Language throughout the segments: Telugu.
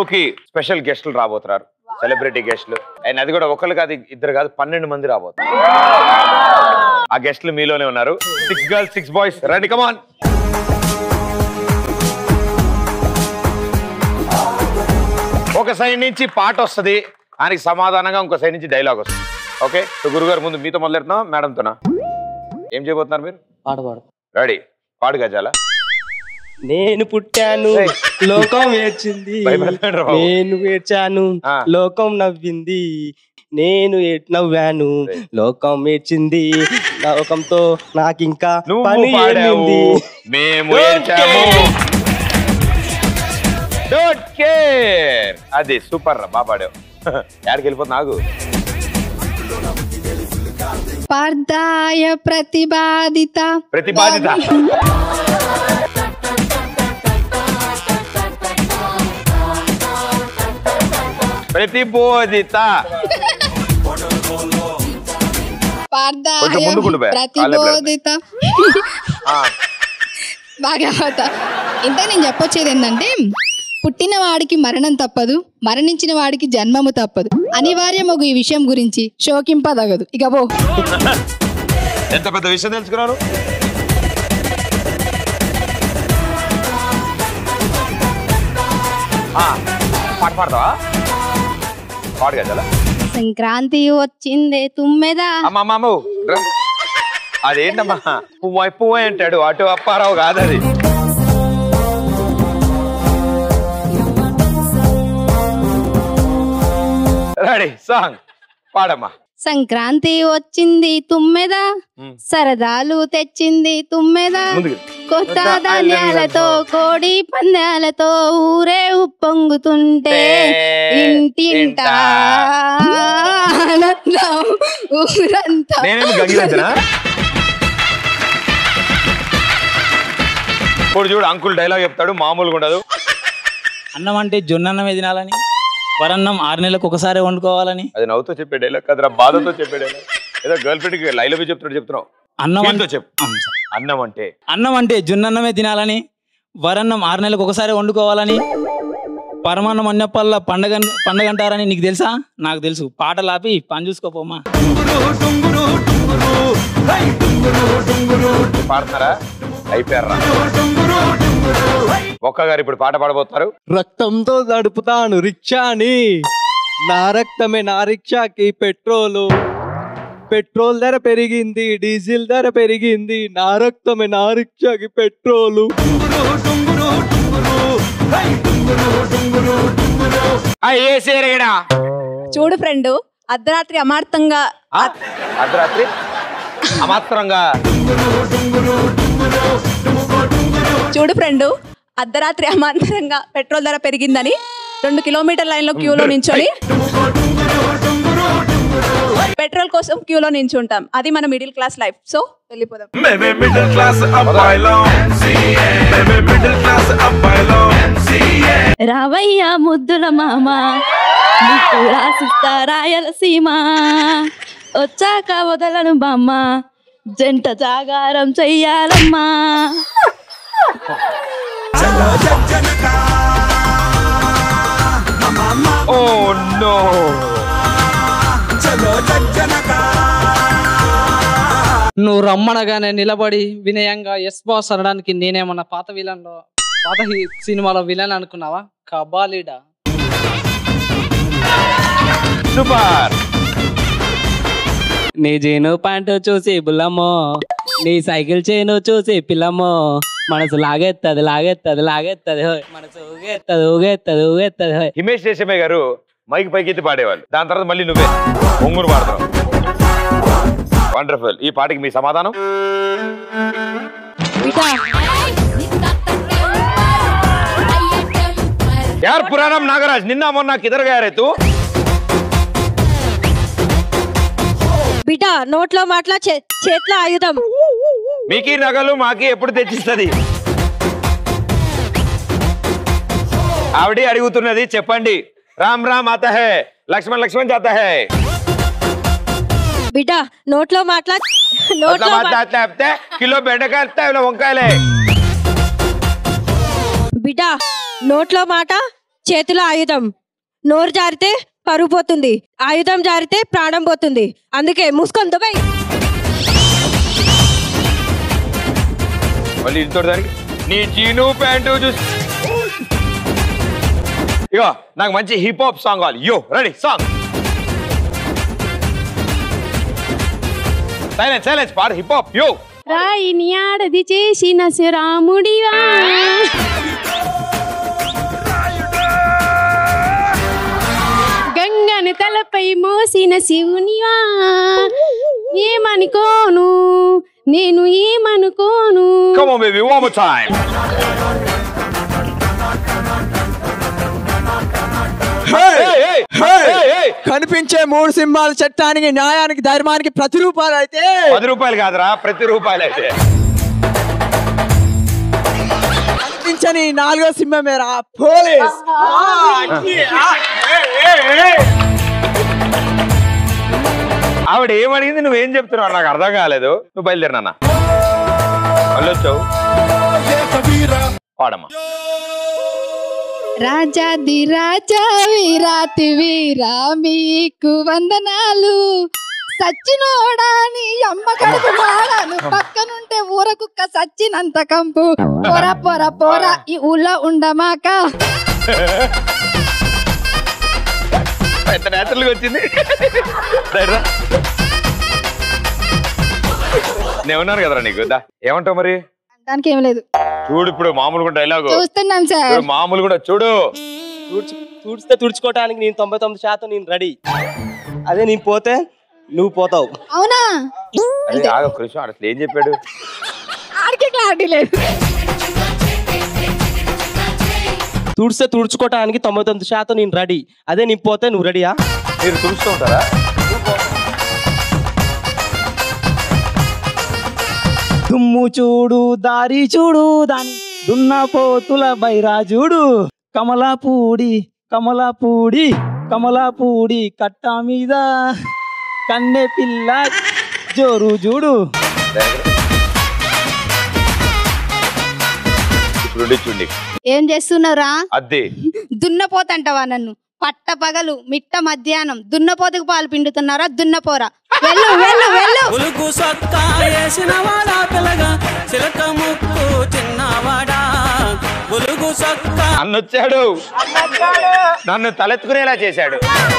కి స్పెషల్ గెస్టులు రాబోతున్నారు సెలబ్రిటీ గెస్టులు అండ్ అది కూడా ఒకళ్ళు కాదు ఇద్దరు కాదు పన్నెండు మంది రాబోతున్నారు ఆ గెస్టులు మీలోనే ఉన్నారు సిక్స్ గర్ల్స్ సిక్స్ బాయ్స్ రండి కమాన్ ఒక సైడ్ నుంచి పాట వస్తుంది ఆయనకి సమాధానంగా ఇంకో సైడ్ నుంచి డైలాగ్ వస్తుంది ఓకే సో గురుగారు ముందు మీతో మొదలెడుతున్నాం మేడంతోనా ఏం చేయబోతున్నారు మీరు పాట పాడు రెడీ పాడు గజాల నేను పుట్టాను ఏయ్. లోకం ఏడ్చింది బైబిల్ ఏంట్రా బాబు? నేను ఏడ్చాను ఆ. లోకం నవ్వింది నేను ఏ- నవ్వాను ఏయ్. లోకం ఏడ్చింది లోకంతో నాకింకా నువ్వు పని పాడావు ఏమింది మేము Don't ఏడ్చాము డోంట్ కేర్ అది సూపర్ రా బాగా పాడావు ఎక్కడికి వెళ్ళిపోతుంది నాకు పార్థాయ ప్రతిపాదిత ప్రతిపాదిత ప్రతిబోధిత పార్థాయ కొంచెం ముందుకు ఉండు బే. ప్రతిబోధిత ఆ, భాగవత ఇంత నేను చెప్పొచ్చేది ఏంటంటే పుట్టిన వాడికి మరణం తప్పదు మరణించిన వాడికి జన్మము తప్పదు అనివార్యమగు ఈ విషయం గురించి శోకింపదగదు ఇక పో ఎంత పెద్ద విషయం తెలుసుకున్నారు ఆ, పాట పాడతావా పాడు గజాల సంక్రాంతి వచ్చిందే తుమ్మెదా అమ్మా అమ్మ అదేంటమ్మా పువ్వాయి పువ్వాయి అంటాడు అటు అప్పారావు కాదు అది రెడీ సాంగ్ పాడమ్మా సంక్రాంతి వచ్చింది తుమ్మెదా ఉమ్. సరదాలు తెచ్చింది తుమ్మెదా ముందుకు కొత్త ధాన్యాలతో కోడి పందాలతో ఊరే ఉప్పొంగుతుంటే ఇంటింట ఆనందం ఊరంతా నేనేమి గంగిరెద్దునా ఇప్పుడు చూడు అంకుల్ డైలాగ్ చెప్తాడు మామూలుగా ఉండదు అన్నం అంటే జొన్నన్నమే తినాలని వరన్నం ఆరు నెలలకు ఒకసారి వండుకోవాలని అది నవ్వుతో చెప్పే డైలాగ్ కదరా బాధతో చెప్పే డైలాగ్ ఏదో గర్ల్ ఫ్రెండ్ కి లైవ్ చెప్తున్నాడు చెప్తున్నావు అన్నం వీళ్ళతో అంటే చెప్పు అన్నం అంటే అన్నం అంటే జొన్నన్నమే తినాలని వరన్నం ఆరు నెలలకు ఒకసారి వండుకోవాలని పరమాన్నం అన్నపల్ల పండగ పండగ అంటారని నీకు తెలుసా నాకు తెలుసు పాటలు ఆపి పని చూసుకోపోమా పాడుతున్నారా అయిపోయారా ఒక్క గారు ఇప్పుడు పాట పాడబోతున్నారు రక్తంతో నడుపుతాను రిక్షాని నా రక్తమే నా రిక్షాకి పెట్రోలు పెట్రోల్ ధర పెరిగింది డీజిల్ ధర పెరిగింది నా రక్తమే నా రిక్షాకి పెట్రోలు ఆ, ఏ సేరేడా చూడు ఫ్రెండ్ అర్ధరాత్రి అమార్థంగా ఆ? అర్ధరాత్రి అమాత్రంగా చూడు ఫ్రెండ్ అర్ధరాత్రి అమాంతరంగా పెట్రోల్ ధర పెరిగిందని రెండు కిలోమీటర్ లైన్ లో క్యూలో నించొని పెట్రోల్ కోసం క్యూలో నించుంటాం అది మన మిడిల్ క్లాస్ లైఫ్ సో వెళ్ళిపోదాం Maybe middle class అబ్బాయిలో Maybe middle class అబ్బాయిలో రావయ్య ముద్దుల మామ నీకు రాసిస్తా రాయలసీమ వచ్చాక వదలను బామ్మ జంట జాగారం చెయ్యాలమ్మా ఓ నో నువ్వు రమ్మనగానే నిలబడి వినయంగా ఎస్ బాస్ అనడానికి నేనేమన్నా పాత విలన్లో పాత హీ- సినిమాలో విలన్ అనుకున్నావా కబాలీడా సూపర్ నీ జీను ప్యాంటు చూసి బుల్లమ్మో నీ సైకిల్ చైను చూసి పిల్లమ్మో మనసు లాగెత్తది లాగెత్తది లాగెత్తది హోయ్ మనసు ఊగెత్తది ఊగెత్తది ఊగెత్తది హోయ్ హిమేష్ రేషమే గారు మైక్ పైకి ఎత్తి పాడేవాళ్ళు దాని తర్వాత మళ్ళీ నువ్వే ఒంగురు పాడతావు వండర్ఫుల్ ఈ పాటకి మీ సమాధానం యార్ పురాణం నాగరాజ్ నిన్న మొన్న కిదర్ గారే తూ బిడ్డ నోట్లో మాట్లా చేతిలో ఆయుధం మీకి నగలు మాకి ఎప్పుడు తెచ్చిస్తుంది ఆవిడ అడుగుతున్నది చెప్పండి రామ్ రామ్ ఆత హే లక్ష్మణ్ లక్ష్మణ్ జాత హే బిడ్డ నోట్లో మాట్లా అట్లా మాట్లాడితే కిలో బెండకాయలు వస్తాయి, ఇలా వంకాయలే బిడ్డ నోట్లో మాట చేతిలో ఆయుధం నోరు జారితే పరుగు పోతుంది ఆయుధం జారితే ప్రాణం పోతుంది అందుకే మూసుకొని దుబాయ్ మళ్ళీ ఇంతో దానికి నీ జీను ప్యాంటు చూసి ఇగో నాకు మంచి హిప్ హాప్ సాంగ్ కావాలి yo ready song silence silence పాడు హిప్ హాప్ యో రాయిని ఆడది చేసిన శిరాముడివా గంగని తలపై మోసిన శివునివా ఏమనుకోను నేను ఏమనుకోను come on baby one more time కనిపించే మూడు సింహాల చట్టానికి న్యాయానికి ధర్మానికి ప్రతిరూపాలు అయితే పది రూపాయలు కాదురా ప్రతి రూపాయలు అయితే కనిపించని నాలుగో సింహమేరా పోలీస్ ఆవిడ ఏమడిగింది నువ్వేం చెప్తున్నావు నాకు అర్థం కాలేదు నువ్వు బయలుదేరినా మళ్ళీ వచ్చావు పాడమ్మా రాజాది రాజా వీరాతి వీరా మీకు వందనాలు సచ్చినోడాని అమ్మ కడుపు మాడాను పక్కనుంటే ఊర కుక్క సచ్చినంత కంపు పొర పొర పొర ఈ ఊళ్ళో ఉండమాక ఎంత నేచురల్ గా వచ్చింది రైట్ రా. నేను ఉన్నాను కదరా నీకు దా. ఏమంటావు మరి దానికి ఏం లేదు చూడు ఇప్పుడు మామూలుగా డైలాగు చూస్తున్నాం సార్ చూడు మామూలు కూడా చూడు తుడుచు తుడిస్తే తుడుచుకోవటానికి నేను తొంభై తొమ్మిది శాతం నేను రెడీ అదే నేను పోతే నువ్వు పోతావు అవునా అరే ఆగ ఒక నిమిషం అసలు ఏం చెప్పాడు ఆడికి క్లారిటీ లేదు తుడిస్తే తుడుచుకోవటానికి తొంభై తొమ్మిది శాతం నేను రెడీ అదే నేను పోతే నువ్వు రెడీయా మీరు తుడుస్తూ ఉంటారా దుమ్ము చూడు దారి చూడు దాని దున్న పోతుల బైరాజుడు కమలాపూడి కమలాపూడి కమలాపూడి కట్ట మీద కన్నె పిల్ల జోరు చూడు ఇప్పుడు ఉండి చూడండి ఏం చేస్తున్నారా అద్దె దున్నపోతంటావా నన్ను పట్ట పగలు మిట్ట మధ్యాహ్నం దున్నపోతుకు పాలు పిండుతున్నారా దున్నపోరా వెళ్ళు వెళ్ళు వెళ్ళు ఉలుకు సొక్క వేసిన వాడా పిల్లగా చిలక ముక్కు చిన్నవాడా ఉలుగు సొక్క అన్నొచ్చాడు నన్ను తలెత్తుకునేలా చేశాడు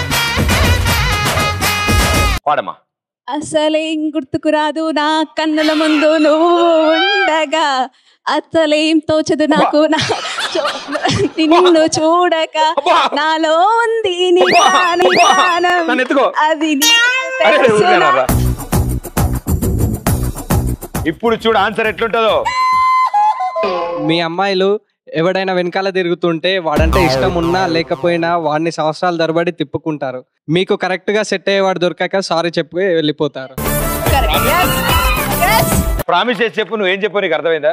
పాడమ్మా అసలేం గుర్తుకు రాదు నా కన్నుల ముందు నువ్వు ఉండగా అసలేం తోచదు నాకు నా చో- నిన్ను చూడక నాలో ఉంది నీ ప్రాణ ప్రాణం. నన్ను ఎత్తుకో. అది నీకు అరే, అరే, తెలుసునా? ఊరికేనా రా. ఇప్పుడు చూడు ఆన్సర్ ఎట్లుంటుందో మీ అమ్మాయిలు ఎవడైనా వెనకాల తిరుగుతుంటే వాడంటే ఇష్టం ఉన్నా లేకపోయినా వాడిని సంవత్సరాల తరబడి తిప్పుకుంటారు మీకు కరెక్ట్ గా సెట్ అయ్యేవాడు దొరకాక సారీ చెప్పి వెళ్ళిపోతారు ప్రామిస్ చేసి చెప్పు నువ్వేం చెప్పు నీకు అర్థమైందా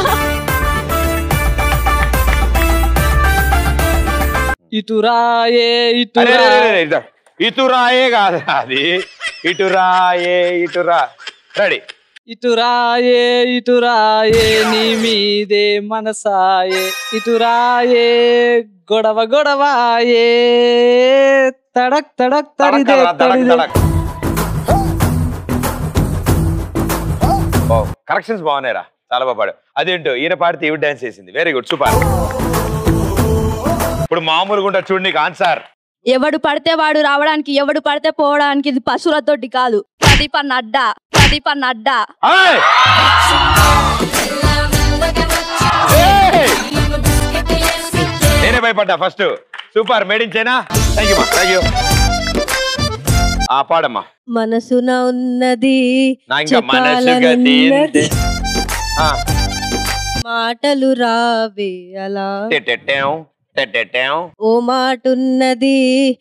ఇటురాయే అరే, ఇటురా అరే, అరే, అరే, ఇదా. ఇటురాయే కాదు అది ఇటురాయే ఇటురా రెడీ ఇటురాయే ఇటురాయే నీ మీదే మనసాయే ఇటురాయే గొడవ గొడవాయే తడక్ తడక్ తడిదే తడిదే కరెక్షన్స్ బాగున్నాయిరా చాలా బాగా పాడు అదేంటో ఈయన పాడితే ఈవిడ డాన్స్ చేసింది వెరీ గుడ్ సూపర్ ఇప్పుడు మామూలుగా ఉంటా చూడు నీకు ఆన్సర్ ఎవడు పడితే వాడు రావడానికి ఎవడు పడితే పోవడానికి ఇది పశువుల తోటి కాదు ప్రదీప నడ్డా ప్రదీప నడ్డా నేనే భయపడ్డా first super made in China thank you thank you ఆ పాడమ్మా మనసున ఉన్నది నా ఇంకా మనసుగా చెప్పాలనున్నది. ఆ, మాటలు రావే అలా టెటెటెం, టెటెటెం. ఓ మాటున్నది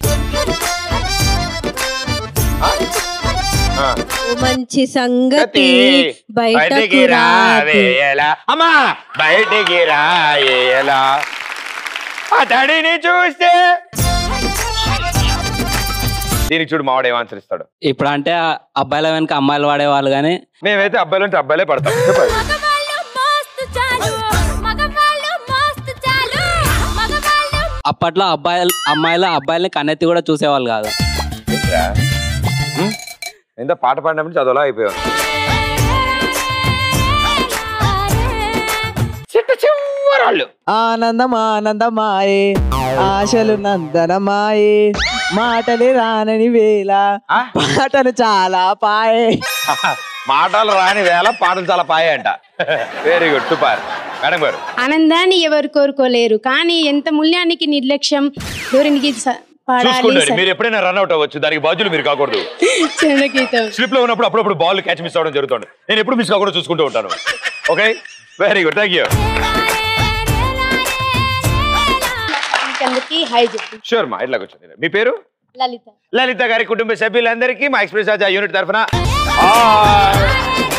ఆ. ఓ మంచి సంగతి బయటికి బయటకు రాదే రావేలా అమ్మా బయటికి రాయేలా ఆ తడిని చూస్తే దీనికి చూడు మావాడు ఏం ఆన్సర్ ఇస్తాడు ఇప్పుడు అంటే ఆ అబ్బాయిల వెనక అమ్మాయిలు వాడేవాళ్ళు కానీ మేమైతే అబ్బాయిలు అంటే అబ్బాయిలే పడతాం చెప్పండి అప్పట్లో అబ్బాయిలు అమ్మాయిలు అబ్బాయిలని కన్నెత్తి కూడా చూసేవాళ్ళు కాదు ఎంత పాట పాడినప్పుడు చదవలా అయిపోయావు చిట్ట చివరాళ్ళు ఆనందం ఆనందమాయే ఆశలు నందనమాయే మాటలు రానని వేళ పాటలు చాలా పాయే మాటలు రాని వేళ పాటలు చాలా పాయ అంట వెరీ గుడ్ సూపర్ మేడం గారు ఆనందాన్ని ఎవరు కోరుకోలేరు కానీ ఎంత మూల్యానికి నిర్లక్ష్యం దూరానికి స- పాడాలి చూసుకోండి మీరు ఎప్పుడైనా రన్ అవుట్ అవ్వచ్చు దానికి బాధ్యులు మీరు కాకూడదు చంద్రగీతం స్లిప్ లో ఉన్నప్పుడు అప్పుడప్పుడు బాల్ క్యాచ్ మిస్ అవ్వడం జరుగుతుంది నేను ఎప్పుడు మిస్ కాకుండా చూసుకుంటూ ఉంటాను okay very good thank you అందరికి హై చెప్పు షూర్ మా ఇట్లా కూర్చోండి మీ పేరు లలిత లలిత గారి కుటుంబ సభ్యులందరికీ మా ఎక్స్ప్రెస్ రాజా యూనిట్ తరఫున